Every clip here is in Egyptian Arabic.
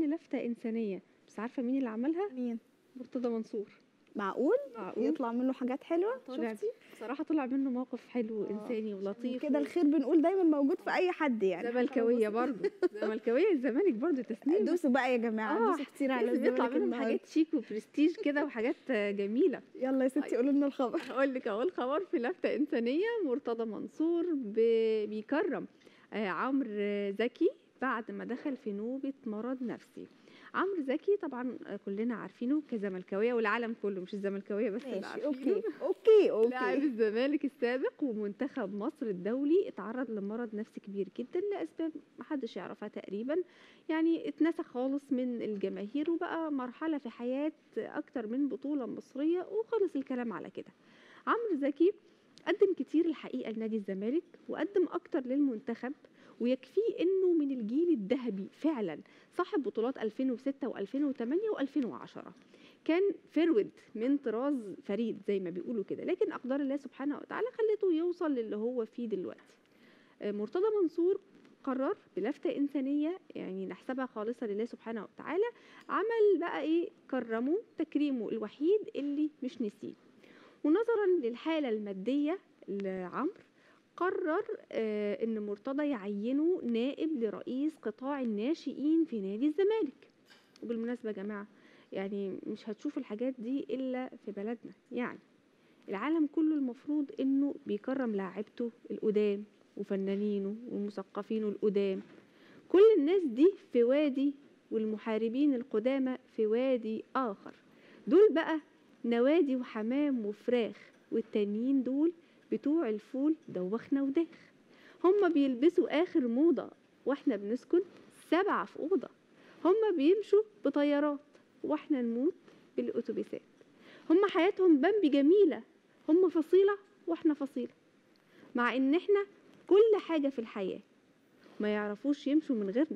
لفتة إنسانية بس عارفة مين اللي عملها؟ مين مرتضى منصور معقول معقول يطلع منه حاجات حلوه طلع شفتي بصراحة طلع منه موقف حلو آه. إنساني ولطيف كده الخير بنقول دايما موجود في اي حد يعني زملكاوية برضه زملكاوية الزمالك برضه تسنيم دوسوا بقى يا جماعه آه، دوسوا كتير على لازم يطلع الزمالك منهم النهارده حاجات شيك وبرستيج كده وحاجات آه، جميلة يلا يا ستي قولوا لنا الخبر هقول لك اهو الخبر في لفتة إنسانية مرتضى منصور ب- بيكرم آه، عمرو آه، زكي بعد ما دخل في نوبة مرض نفسي عمرو زكي طبعا آه، كلنا عارفينه كزملكاوية والعالم كله مش الزملكاوية بس اللي ماشي عارفينه اوكي اوكي لاعب اوكي الزمالك السابق ومنتخب مصر الدولي اتعرض لمرض نفسي كبير جدا لاسباب محدش يعرفها تقريبا يعني اتنسى خالص من الجماهير وبقى مرحله في حياه اكتر من بطوله مصريه وخلص الكلام على كده عمرو زكي قدم كتير الحقيقه لنادي الزمالك وقدم اكتر للمنتخب ويكفيه انه من الجيل الذهبي فعلا صاحب بطولات 2006 و2008 و2010 كان فرود من طراز فريد زي ما بيقولوا كده لكن اقدار الله سبحانه وتعالى خلته يوصل للي هو فيه دلوقتي آه، مرتضى منصور قرر بلفتة إنسانية يعني نحسبها خالصة لله سبحانه وتعالى عمل بقى إيه كرمه تكريمه الوحيد اللي مش نسيه ونظرا للحالة المادية لعمرو قرر آه إن مرتضى يعينه نائب لرئيس قطاع الناشئين في نادي الزمالك وبالمناسبة يا جماعة يعني مش هتشوف الحاجات دي إلا في بلدنا يعني العالم كله المفروض إنه بيكرم لاعبته القدام وفنانينه ومثقفينه القدام كل الناس دي في وادي والمحاربين القدامى في وادي آخر دول بقى نوادي وحمام وفراخ والتانيين دول بتوع الفول دوخنا وداخ هما بيلبسوا آخر موضة واحنا بنسكن سبعة في أوضة هما بيمشوا بطيارات واحنا نموت بالأتوبيسات هما حياتهم بامبي جميلة هما فصيلة واحنا فصيلة مع ان احنا كل حاجة في الحياة ما يعرفوش يمشوا من غيرنا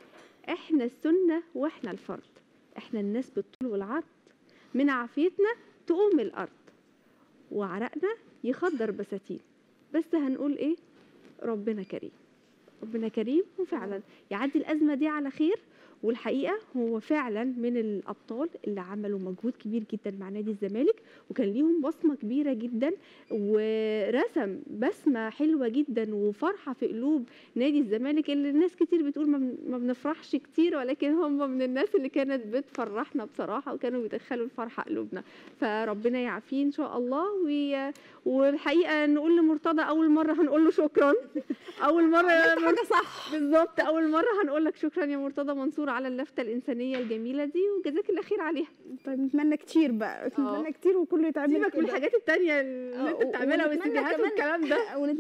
احنا السنة واحنا الفرد احنا الناس بالطول والعرض من عافيتنا تقوم الارض وعرقنا يخضر بساتين بس هنقول ايه ربنا كريم ربنا كريم وفعلا يعدي الازمه دي على خير والحقيقه هو فعلا من الابطال اللي عملوا مجهود كبير جدا مع نادي الزمالك وكان ليهم بصمه كبيره جدا ورسم بسمه حلوه جدا وفرحه في قلوب نادي الزمالك اللي الناس كتير بتقول ما بن- ما بنفرحش كتير ولكن هم من الناس اللي كانت بتفرحنا بصراحه وكانوا بيدخلوا الفرحه قلوبنا فربنا يعافيه ان شاء الله وي... والحقيقه نقول لمرتضى اول مره هنقول له شكرا اول مره عملت حاجه صح بالظبط اول مره هنقول لك شكرا يا مرتضى منصور على اللفته الانسانيه الجميله دي وجزاك الله خير عليها طيب نتمنى كتير بقى نتمنى كتير وكله يتعمل سيبك من كده. الحاجات التانية اللي آه، انت بتعملها ونتمنى والاستديوهات كمان- والكلام ده ونتمنى